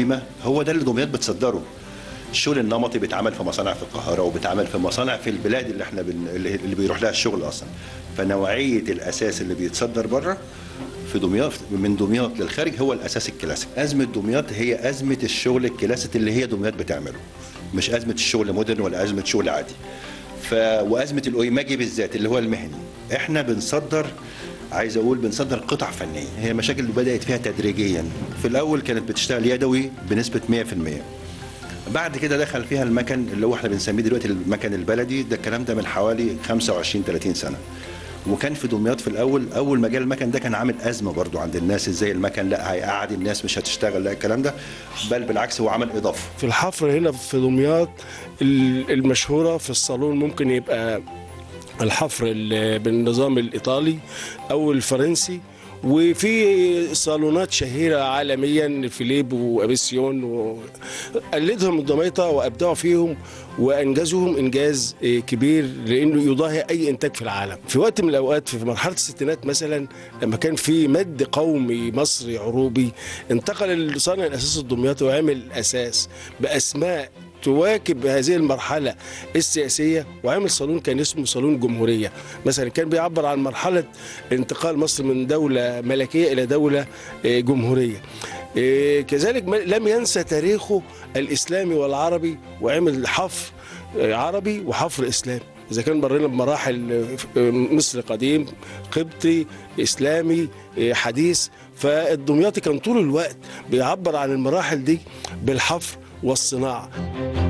القديمه هو ده اللي دمياط بتصدره الشغل النمطي بيتعمل في مصانع في القاهره وبيتعمل في مصانع في البلاد اللي احنا بن... اللي اللي بيروح لها الشغل اصلا فنوعيه الاساس اللي بيتصدر بره في دمياط من دمياط للخارج هو الاساس الكلاسيك ازمه دمياط هي ازمه الشغل الكلاسيك اللي هي دمياط بتعمله مش ازمه الشغل مودرن ولا ازمه شغل عادي ف وازمه الاويماجي بالذات اللي هو المهني احنا بنصدر عايز اقول بنصدر قطع فنيه هي مشاكل اللي بدات فيها تدريجيا في الاول كانت بتشتغل يدوي بنسبه 100% بعد كده دخل فيها المكن اللي هو احنا بنسميه دلوقتي المكن البلدي ده الكلام ده من حوالي 25 30 سنه وكان في دمياط في الاول اول ما جه المكن ده كان عامل ازمه برضو عند الناس ازاي المكن لا هيقعد الناس مش هتشتغل لا الكلام ده بل بالعكس هو عمل اضافه في الحفر هنا في دمياط ال- المشهورة في الصالون ممكن يبقى الحفر ال- بالنظام الإيطالي أو الفرنسي وفي صالونات شهيرة عالميا فيليب وأبيسيون وقلدهم الضميطة وأبدعوا فيهم وأنجزهم إنجاز آه، كبير لأنه يضاهي أي إنتاج في العالم في وقت من الأوقات في مرحلة الستينات مثلا لما كان في مد قومي مصري عروبي انتقل الصانع الأساس الدمياطي وعمل أساس بأسماء تواكب هذه المرحلة السياسية وعمل صالون كان اسمه صالون جمهورية مثلا كان بيعبر عن مرحلة انتقال مصر من دولة ملكية إلى دولة آه، جمهورية آه، كذلك ما- لم ينسى تاريخه الإسلامي والعربي وعمل حفر آه، عربي وحفر إسلامي إذا كان مرينا بمراحل آه، مصر قديم قبطي إسلامي آه، حديث فالدمياطي كان طول الوقت بيعبر عن المراحل دي بالحفر والصناعة